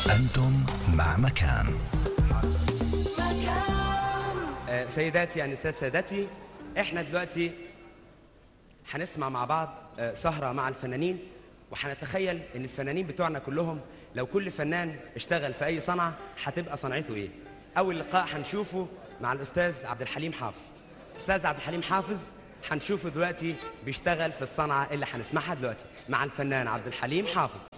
أنتم مع مكان آه، سيداتي أنسات سادتي احنا دلوقتي هنسمع مع بعض آه، سهرة مع الفنانين وهنتخيل ان الفنانين بتوعنا كلهم لو كل فنان اشتغل في اي صنعة هتبقى صنعته ايه اول لقاء هنشوفه مع الاستاذ عبد الحليم حافظ استاذ عبد الحليم حافظ هنشوفه دلوقتي بيشتغل في الصنعة اللي هنسمعها دلوقتي مع الفنان عبد الحليم حافظ